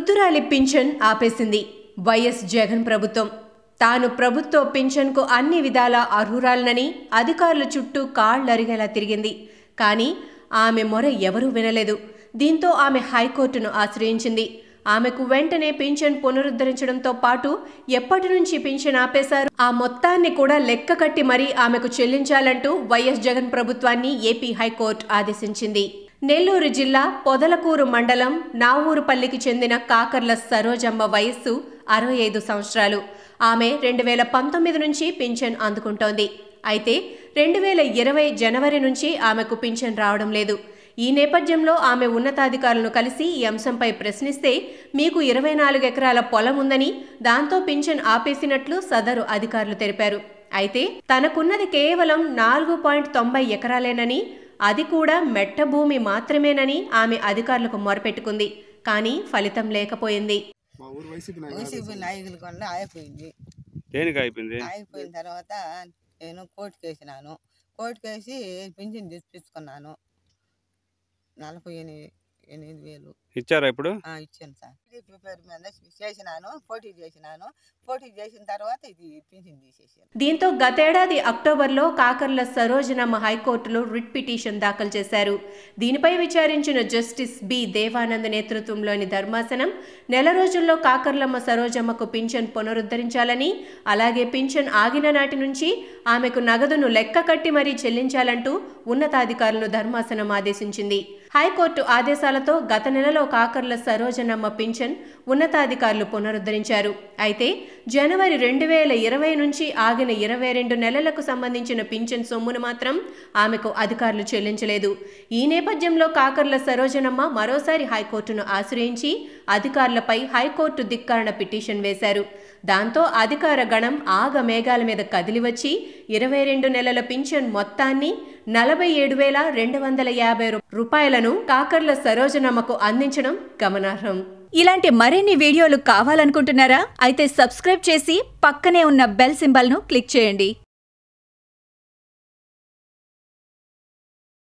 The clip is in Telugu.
వృద్ధురాలి పింఛన్ ఆపేసింది వైఎస్ జగన్ ప్రభుత్వం తాను ప్రభుత్వ పింఛన్కు అన్ని విధాల అర్హురాలనని అధికారుల చుట్టూ కాళ్లరిగేలా తిరిగింది కానీ ఆమె మొర ఎవరూ వినలేదు దీంతో ఆమె హైకోర్టును ఆశ్రయించింది ఆమెకు వెంటనే పింఛన్ పునరుద్ధరించడంతో పాటు ఎప్పటి నుంచి పింఛన్ ఆపేశారు ఆ మొత్తాన్ని కూడా లెక్క కట్టి మరీ ఆమెకు చెల్లించాలంటూ వైఎస్ జగన్ ప్రభుత్వాన్ని ఏపీ హైకోర్టు ఆదేశించింది నెల్లూరు జిల్లా పొదలకూరు మండలం నావూరుపల్లికి చెందిన కాకర్ల సరోజమ్మ వయస్సు అరవై ఐదు సంవత్సరాలు ఆమె రెండు వేల పంతొమ్మిది నుంచి పింఛన్ అందుకుంటోంది అయితే రెండు వేల ఇరవై జనవరి నుంచి ఆమెకు పింఛన్ రావడం లేదు ఈ నేపథ్యంలో ఆమె ఉన్నతాధికారులను కలిసి ఈ అంశంపై ప్రశ్నిస్తే మీకు ఇరవై నాలుగు ఎకరాల పొలం ఉందని దాంతో పింఛన్ ఆపేసినట్లు సదరు అధికారులు తెలిపారు అయితే తనకున్నది కేవలం నాలుగు పాయింట్ తొంభై ఎకరాలేనని అది కూడా మెట్ట భూమి మాత్రమేనని ఆమె అధికారులకు మొరపెట్టుకుంది కానీ ఫలితం లేకపోయింది మా ఊరు వైసీపీ నాయకులు వైసీపీ నాయకులు కొన్న అయిపోయింది దేనికి అయిపోయింది అయిపోయిన తర్వాత నేను కోర్టుకు వేసినాను కోర్టుకు వేసి పింఛన్ తెప్పించుకున్నాను నలభై ఎనిమిది ఎనిమిది వేలు ఇచ్చారా ఇప్పుడు ఆ, ఇచ్చాను సార్ టీడీపీ పేరు మీద చేసినాను పోటీ చేసినాను పోటీ చేసిన తర్వాత ఇది పింఛన్ తీసేసాను దీంతో గతేడాది అక్టోబర్లో కాకర్ల సరోజనమ్మ హైకోర్టులో రిట్ పిటిషన్ దాఖలు చేశారు దీనిపై విచారించిన జస్టిస్ బి దేవానంద్ నేతృత్వంలోని ధర్మాసనం నెల రోజుల్లో కాకర్లమ్మ సరోజమ్మకు పింఛన్ పునరుద్ధరించాలని అలాగే పింఛన్ ఆగిన నాటి నుంచి ఆమెకు నగదును లెక్క కట్టి మరీ చెల్లించాలంటూ ఉన్నతాధికారులను ధర్మాసనం ఆదేశించింది హైకోర్టు ఆదేశాలతో గత నెలలో కాకర్ల సరోజనమ్మ పింఛన్ ఉన్నతాధికారులు పునరుద్ధరించారు అయితే జనవరి రెండు వేల ఇరవై నుంచి ఆగిన ఇరవై రెండు నెలలకు సంబంధించిన పింఛన్ సొమ్మును మాత్రం ఆమెకు అధికారులు చెల్లించలేదు ఈ నేపథ్యంలో కాకర్ల సరోజనమ్మ మరోసారి హైకోర్టును ఆశ్రయించి అధికారులపై హైకోర్టు ధిక్కారణ పిటిషన్ వేశారు దాంతో అధికార గణం ఆగ మేఘాల మీద కదిలివచ్చి ఇరవై రెండు నెలల పింఛన్ మొత్తాన్ని నలభై ఏడు వేల రెండు వందల యాభై రూ- రూపాయలను కాకర్ల సరోజనమ్మకు అందించడం గమనార్హం ఇలాంటి మరిన్ని వీడియోలు కావాలనుకుంటున్నారా అయితే సబ్స్క్రైబ్ చేసి పక్కనే ఉన్న బెల్ సింబల్ను క్లిక్ చేయండి